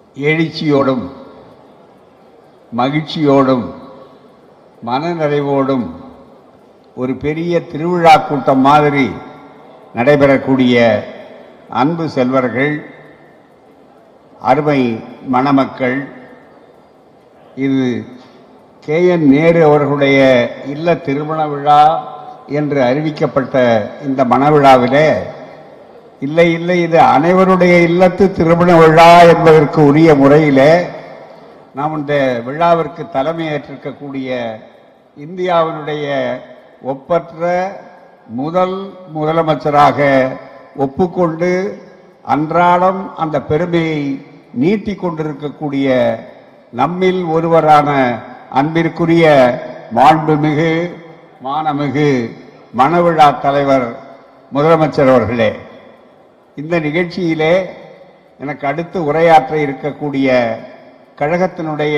எழுச்சியோடும் மகிழ்ச்சியோடும் மனநிறைவோடும் ஒரு பெரிய திருவிழா கூட்டம் மாதிரி நடைபெறக்கூடிய அன்பு செல்வர்கள் அருமை மணமக்கள் இது கே என் நேரு அவர்களுடைய இல்ல திருமண விழா என்று அறிவிக்கப்பட்ட இந்த மணவிழாவிலே இல்லை இல்லை இது அனைவருடைய இல்லத்து திருமண விழா என்பதற்கு உரிய முறையிலே நாம் இந்த விழாவிற்கு தலைமையேற்றிருக்கக்கூடிய இந்தியாவினுடைய ஒப்பற்ற முதல் முதலமைச்சராக ஒப்புக்கொண்டு அன்றாடம் அந்த பெருமையை நீட்டிக் கொண்டிருக்கக்கூடிய நம்மில் ஒருவரான அன்பிற்குரிய மாண்புமிகு மானமிகு மணவிழா தலைவர் முதலமைச்சர் அவர்களே இந்த நிகழ்ச்சியிலே எனக்கு அடுத்து உரையாற்ற இருக்கக்கூடிய கழகத்தினுடைய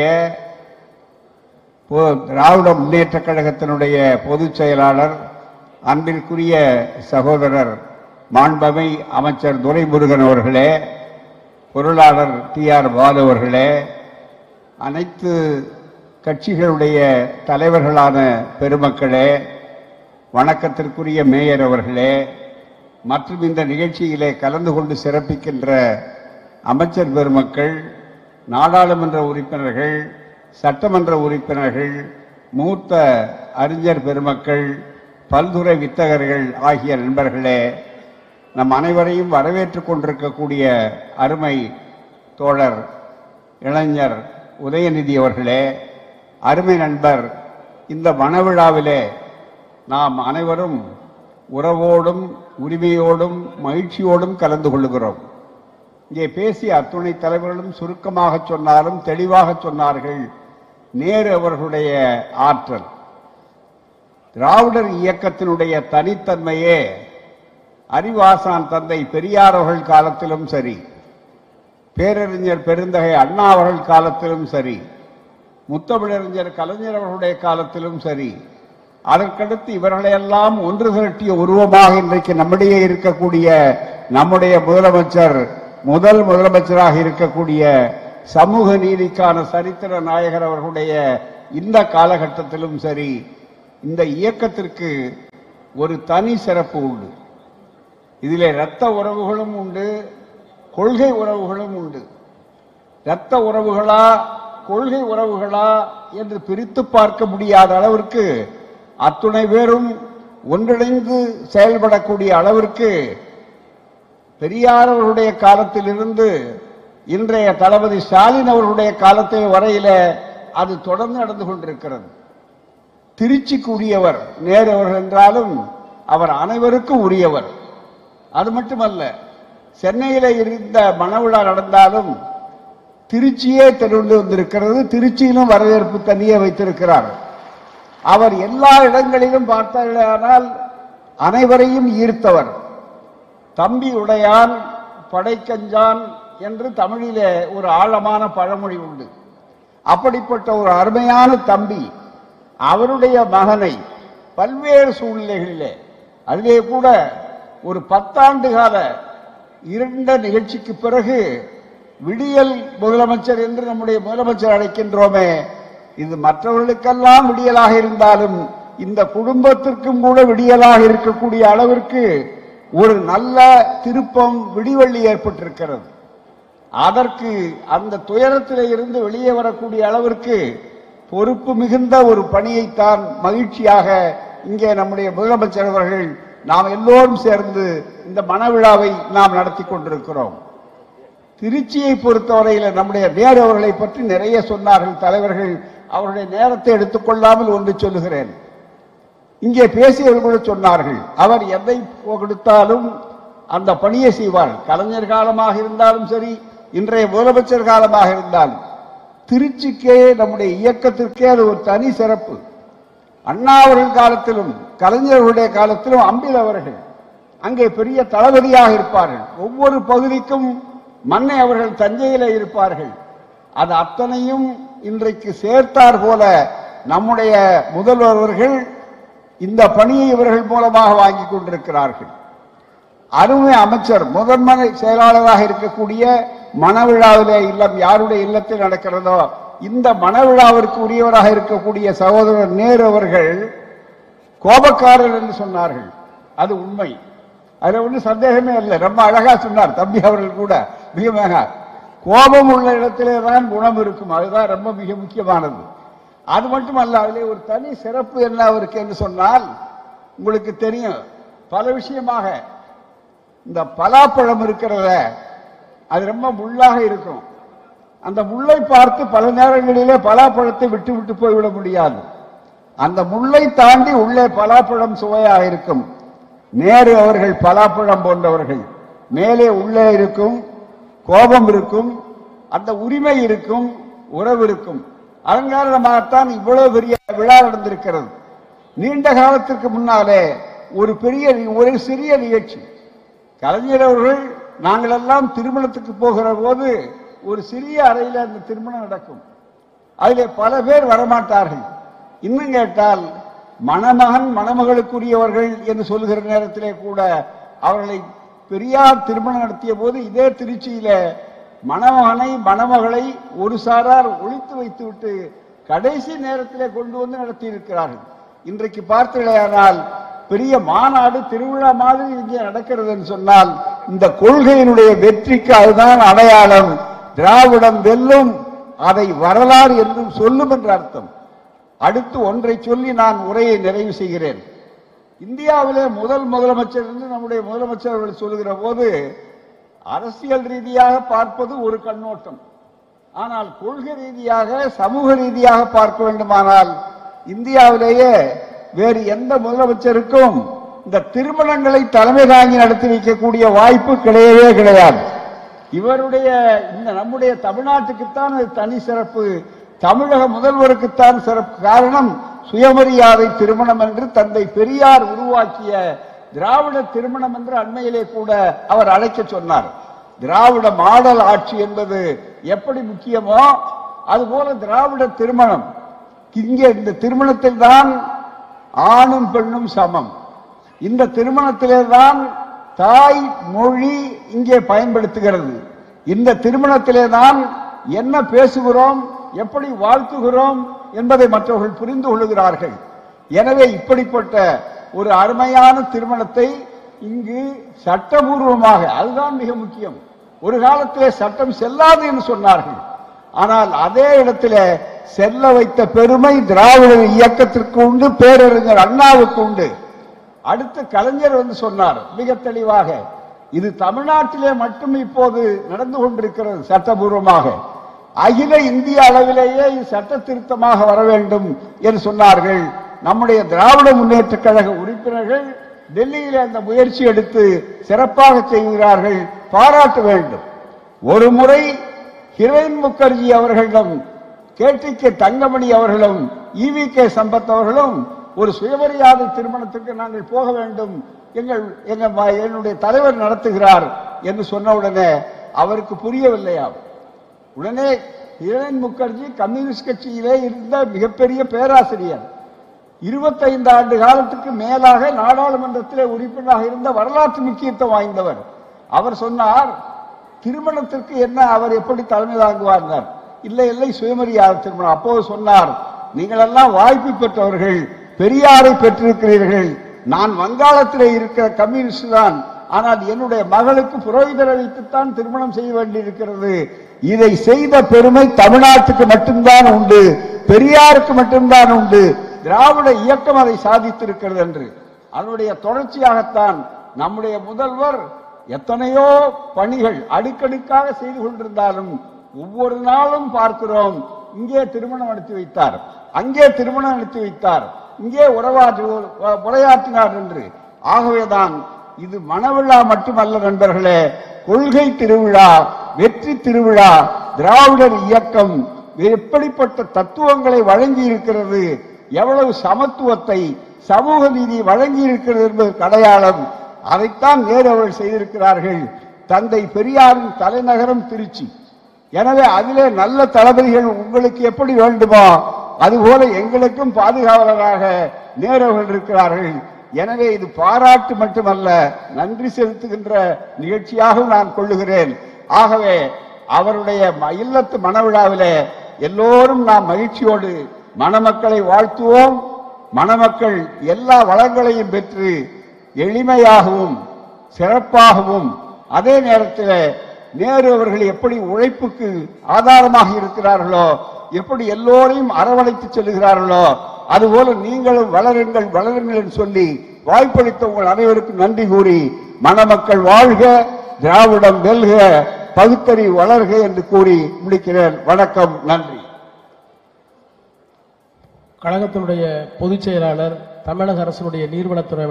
பொ- திராவிட முன்னேற்ற கழகத்தினுடைய பொதுச் செயலாளர் அன்பிற்குரிய சகோதரர் மாண்பமை அமைச்சர் துரைமுருகன் அவர்களே பொருளாளர் டி ஆர் பாலு அவர்களே அனைத்து கட்சிகளுடைய தலைவர்களான பெருமக்களே வணக்கத்திற்குரிய மேயர் அவர்களே மற்றும் இந்த நிகழ்ச்சியிலே கலந்து கொண்டு சிறப்பிக்கின்ற அமைச்சர் பெருமக்கள் நாடாளுமன்ற உறுப்பினர்கள் சட்டமன்ற உறுப்பினர்கள் மூத்த அறிஞர் பெருமக்கள் பல்துறை வித்தகர்கள் ஆகிய நண்பர்களே நம் அனைவரையும் வரவேற்றுக் கொண்டிருக்கக்கூடிய அருமை தோழர் இளைஞர் உதயநிதி அவர்களே அருமை நண்பர் இந்த மணவிழாவிலே நாம் அனைவரும் உறவோடும் உரிமையோடும் மகிழ்ச்சியோடும் கலந்து கொள்ளுகிறோம் இங்கே பேசிய அத்துணை தலைவர்களும் சுருக்கமாக சொன்னாலும் தெளிவாக சொன்னார்கள் நேரு அவர்களுடைய ஆற்றல் திராவிடர் இயக்கத்தினுடைய தனித்தன்மையே அறிவாசான் தந்தை பெரியார் அவர்கள் காலத்திலும் சரி பேரறிஞர் பெருந்தகை அண்ணா அவர்கள் காலத்திலும் சரி முத்தமிழறிஞர் கலைஞர் அவர்களுடைய காலத்திலும் சரி அதற்கடுத்து இவர்களையெல்லாம் ஒன்று திரட்டிய உருவமாக இன்றைக்கு நம்மிடையே இருக்கக்கூடிய நம்முடைய முதலமைச்சர் முதல் முதலமைச்சராக இருக்கக்கூடிய சமூக நீதிக்கான சரித்திர நாயகர் அவர்களுடைய இந்த காலகட்டத்திலும் சரி இந்த இயக்கத்திற்கு ஒரு தனி சிறப்பு உண்டு இதிலே இரத்த உறவுகளும் உண்டு கொள்கை உறவுகளும் உண்டு இரத்த உறவுகளா கொள்கை உறவுகளா என்று பிரித்து பார்க்க முடியாத அளவிற்கு அத்துணை பேரும் ஒன்றிணைந்து செயல்படக்கூடிய அளவிற்கு பெரியார் அவர்களுடைய காலத்திலிருந்து இன்றைய தளபதி ஸ்டாலின் அவர்களுடைய காலத்தில் வரையில அது தொடர்ந்து நடந்து கொண்டிருக்கிறது திருச்சிக்கு உரியவர் நேரு அவர்கள் என்றாலும் அவர் அனைவருக்கும் உரியவர் அது மட்டுமல்ல சென்னையில இருந்த மணவிழா நடந்தாலும் திருச்சியே தெருவில் வந்திருக்கிறது திருச்சியிலும் வரவேற்பு தனியே வைத்திருக்கிறார் அவர் எல்லா இடங்களிலும் பார்த்தார்களானால் அனைவரையும் ஈர்த்தவர் தம்பி உடையான் படைக்கஞ்சான் என்று தமிழிலே ஒரு ஆழமான பழமொழி உண்டு அப்படிப்பட்ட ஒரு அருமையான தம்பி அவருடைய மகனை பல்வேறு சூழ்நிலைகளிலே அதிலே கூட ஒரு பத்தாண்டு கால இருண்ட நிகழ்ச்சிக்கு பிறகு விடியல் முதலமைச்சர் என்று நம்முடைய முதலமைச்சர் அழைக்கின்றோமே இது மற்றவர்களுக்கெல்லாம் விடியலாக இருந்தாலும் இந்த குடும்பத்திற்கும் கூட விடியலாக இருக்கக்கூடிய அளவிற்கு ஒரு நல்ல திருப்பம் விடிவெள்ளி ஏற்பட்டிருக்கிறது அதற்கு அந்த துயரத்திலே இருந்து வெளியே வரக்கூடிய அளவிற்கு பொறுப்பு மிகுந்த ஒரு பணியைத்தான் மகிழ்ச்சியாக இங்கே நம்முடைய முதலமைச்சர் அவர்கள் நாம் எல்லோரும் சேர்ந்து இந்த மணவிழாவை நாம் நடத்தி கொண்டிருக்கிறோம் திருச்சியை பொறுத்தவரையில் நம்முடைய நேரு அவர்களை பற்றி நிறைய சொன்னார்கள் தலைவர்கள் அவருடைய நேரத்தை எடுத்துக்கொள்ளாமல் ஒன்று சொல்லுகிறேன் இங்கே பேசியவர்கள் கூட சொன்னார்கள் அவர் எதை கொடுத்தாலும் அந்த பணியை செய்வார் கலைஞர் காலமாக இருந்தாலும் சரி இன்றைய முதலமைச்சர் காலமாக இருந்தாலும் திருச்சிக்கே நம்முடைய இயக்கத்திற்கே அது ஒரு தனி சிறப்பு அண்ணா அவர்கள் காலத்திலும் கலைஞர்களுடைய காலத்திலும் அம்பில் அவர்கள் அங்கே பெரிய தளபதியாக இருப்பார்கள் ஒவ்வொரு பகுதிக்கும் மன்னை அவர்கள் தஞ்சையில இருப்பார்கள் அது அத்தனையும் இன்றைக்கு சேர்த்தார் போல நம்முடைய முதல்வர் அவர்கள் இந்த பணியை இவர்கள் மூலமாக வாங்கி கொண்டிருக்கிறார்கள் அருமை அமைச்சர் முதன்மை செயலாளராக இருக்கக்கூடிய மணவிழாவிலே இல்லம் யாருடைய இல்லத்தில் நடக்கிறதோ இந்த மணவிழாவிற்கு உரியவராக இருக்கக்கூடிய சகோதரர் நேரு அவர்கள் கோபக்காரர் என்று சொன்னார்கள் அது உண்மை அதுல ஒன்றும் சந்தேகமே இல்லை ரொம்ப அழகா சொன்னார் தம்பி அவர்கள் கூட மிக மிக கோபம் உள்ள இடத்திலே தான் குணம் இருக்கும் அதுதான் ரொம்ப மிக முக்கியமானது அது மட்டுமல்ல அதிலே ஒரு தனி சிறப்பு என்ன அவருக்கு என்று சொன்னால் உங்களுக்கு தெரியும் பல விஷயமாக இந்த பலாப்பழம் இருக்கிறத அது ரொம்ப முள்ளாக இருக்கும் அந்த முள்ளை பார்த்து பல நேரங்களிலே பலாப்பழத்தை விட்டு விட்டு போய்விட முடியாது அந்த முள்ளை தாண்டி உள்ளே பலாப்பழம் சுவையாக இருக்கும் நேரு அவர்கள் பலாப்பழம் போன்றவர்கள் மேலே உள்ளே இருக்கும் கோபம் இருக்கும் அந்த உரிமை இருக்கும் உறவு இருக்கும் அதன் காரணமாகத்தான் இவ்வளவு பெரிய விழா நடந்திருக்கிறது நீண்ட காலத்திற்கு முன்னாலே ஒரு பெரிய ஒரு சிறிய நிகழ்ச்சி கலைஞர் அவர்கள் நாங்கள் எல்லாம் திருமணத்துக்கு போகிற போது ஒரு சிறிய அறையில் அந்த திருமணம் நடக்கும் அதிலே பல பேர் வரமாட்டார்கள் இன்னும் கேட்டால் மணமகன் மணமகளுக்குரியவர்கள் என்று சொல்லுகிற நேரத்திலே கூட அவர்களை பெரியார் திருமணம் நடத்திய போது இதே திருச்சியில மணமகனை மணமகளை ஒரு சாரார் ஒழித்து வைத்துவிட்டு கடைசி நேரத்திலே கொண்டு வந்து நடத்தி இருக்கிறார்கள் இன்றைக்கு பார்த்தீர்களேயானால் பெரிய மாநாடு திருவிழா மாதிரி இங்கே நடக்கிறதுன்னு சொன்னால் இந்த கொள்கையினுடைய வெற்றிக்கு அதுதான் அடையாளம் திராவிடம் வெல்லும் அதை வரலாறு என்றும் சொல்லும் என்ற அர்த்தம் அடுத்து ஒன்றை சொல்லி நான் உரையை நிறைவு செய்கிறேன் இந்தியாவிலே முதல் முதலமைச்சர் என்று நம்முடைய முதலமைச்சர் அவர்கள் சொல்லுகிற போது அரசியல் ரீதியாக பார்ப்பது ஒரு கண்ணோட்டம் ஆனால் கொள்கை ரீதியாக சமூக ரீதியாக பார்க்க வேண்டுமானால் இந்தியாவிலேயே வேறு எந்த முதலமைச்சருக்கும் இந்த திருமணங்களை தலைமை தாங்கி நடத்தி வைக்கக்கூடிய வாய்ப்பு கிடையவே கிடையாது இவருடைய இந்த நம்முடைய தமிழ்நாட்டுக்குத்தான் அது தனி சிறப்பு தமிழக முதல்வருக்குத்தான் சிறப்பு காரணம் சுயமரியாதை திருமணம் என்று தந்தை பெரியார் உருவாக்கிய திராவிட திருமணம் என்று அண்மையிலே கூட அவர் அழைக்க சொன்னார் திராவிட மாடல் ஆட்சி என்பது எப்படி முக்கியமோ அதுபோல திராவிட திருமணம் இங்கே இந்த திருமணத்தில் தான் ஆணும் பெண்ணும் சமம் இந்த திருமணத்திலே தான் தாய் மொழி இங்கே பயன்படுத்துகிறது இந்த திருமணத்திலே தான் என்ன பேசுகிறோம் எப்படி வாழ்த்துகிறோம் என்பதை மற்றவர்கள் புரிந்து கொள்ளுகிறார்கள் எனவே இப்படிப்பட்ட ஒரு அருமையான திருமணத்தை இங்கு சட்டபூர்வமாக அதுதான் மிக முக்கியம் ஒரு காலத்திலே சட்டம் செல்லாது என்று சொன்னார்கள் ஆனால் அதே இடத்திலே செல்ல வைத்த பெருமை திராவிட இயக்கத்திற்கு உண்டு பேரறிஞர் அண்ணாவுக்கு உண்டு அடுத்து கலைஞர் வந்து சொன்னார் மிக தெளிவாக இது தமிழ்நாட்டிலே மட்டும் இப்போது நடந்து கொண்டிருக்கிறது சட்டபூர்வமாக அகில இந்திய அளவிலேயே இது சட்ட திருத்தமாக வர வேண்டும் என்று சொன்னார்கள் நம்முடைய திராவிட முன்னேற்ற கழக உறுப்பினர்கள் டெல்லியிலே அந்த முயற்சி எடுத்து சிறப்பாக செய்கிறார்கள் பாராட்ட வேண்டும் ஒரு முறை ஹிரேன் முகர்ஜி அவர்களிடம் கேடிகே தங்கமணி அவர்களும் ஈவி கே சம்பத் அவர்களும் ஒரு சுயமரியாதை திருமணத்துக்கு நாங்கள் போக வேண்டும் எங்கள் எங்கள் ம- என்னுடைய தலைவர் நடத்துகிறார் என்று சொன்ன உடனே அவருக்கு புரியவில்லையா உடனே ஹிரேன் முகர்ஜி கம்யூனிஸ்ட் கட்சியிலே இருந்த மிகப்பெரிய பேராசிரியர் இருபத்தைந்து ஆண்டு காலத்துக்கு மேலாக நாடாளுமன்றத்திலே உறுப்பினராக இருந்த வரலாற்று முக்கியத்துவம் வாய்ந்தவர் அவர் சொன்னார் திருமணத்திற்கு என்ன அவர் எப்படி தலைமை தாங்குவார் இல்லை இல்லை சுயமரியாதை திருமணம் அப்போது சொன்னார் நீங்கள் எல்லாம் வாய்ப்பு பெற்றவர்கள் பெரியாரை பெற்றிருக்கிறீர்கள் நான் வங்காளத்திலே இருக்கிற கம்யூனிஸ்ட் தான் ஆனால் என்னுடைய மகளுக்கு புரோகிதர் அளித்துத்தான் திருமணம் செய்ய வேண்டியிருக்கிறது இதை செய்த பெருமை தமிழ்நாட்டுக்கு மட்டும்தான் உண்டு பெரியாருக்கு மட்டும்தான் உண்டு திராவிட இயக்கம் அதை சாதித்திருக்கிறது என்று அதனுடைய தொடர்ச்சியாகத்தான் நம்முடைய முதல்வர் எத்தனையோ பணிகள் அடுக்கடுக்காக செய்து கொண்டிருந்தாலும் ஒவ்வொரு நாளும் பார்க்கிறோம் இங்கே திருமணம் நடத்தி வைத்தார் அங்கே திருமணம் நடத்தி வைத்தார் இங்கே உறவாற்று உரையாற்றினார் என்று ஆகவேதான் இது மணவிழா மட்டுமல்ல நண்பர்களே கொள்கை திருவிழா வெற்றி திருவிழா திராவிடர் இயக்கம் எப்படிப்பட்ட தத்துவங்களை வழங்கி இருக்கிறது எவ்வளவு சமத்துவத்தை சமூக நீதி வழங்கி இருக்கிறது என்பதற்கு அடையாளம் அதைத்தான் நேரு அவர்கள் செய்திருக்கிறார்கள் தந்தை பெரியாரின் தலைநகரம் திருச்சி எனவே அதிலே நல்ல தளபதிகள் உங்களுக்கு எப்படி வேண்டுமோ அதுபோல எங்களுக்கும் பாதுகாவலராக நேரு அவர்கள் இருக்கிறார்கள் எனவே இது பாராட்டு மட்டுமல்ல நன்றி செலுத்துகின்ற நிகழ்ச்சியாக நான் கொள்ளுகிறேன் ஆகவே அவருடைய ம- இல்லத்து மணவிழாவிலே எல்லோரும் நாம் மகிழ்ச்சியோடு மணமக்களை வாழ்த்துவோம் மணமக்கள் எல்லா வளங்களையும் பெற்று எளிமையாகவும் சிறப்பாகவும் அதே நேரத்தில் நேரு அவர்கள் எப்படி உழைப்புக்கு ஆதாரமாக இருக்கிறார்களோ எப்படி எல்லோரையும் அரவணைத்து செல்கிறார்களோ அதுபோல நீங்களும் வளருங்கள் வளருங்கள் என்று சொல்லி வாய்ப்பளித்த உங்கள் அனைவருக்கும் நன்றி கூறி மணமக்கள் வாழ்க திராவிடம் வெல்க பகுத்தறி வளர்க என்று கூறி முடிக்கிறேன் வணக்கம் நன்றி கழகத்தினுடைய பொதுச் செயலாளர் தமிழக அரசினுடைய நீர்வளத்துறை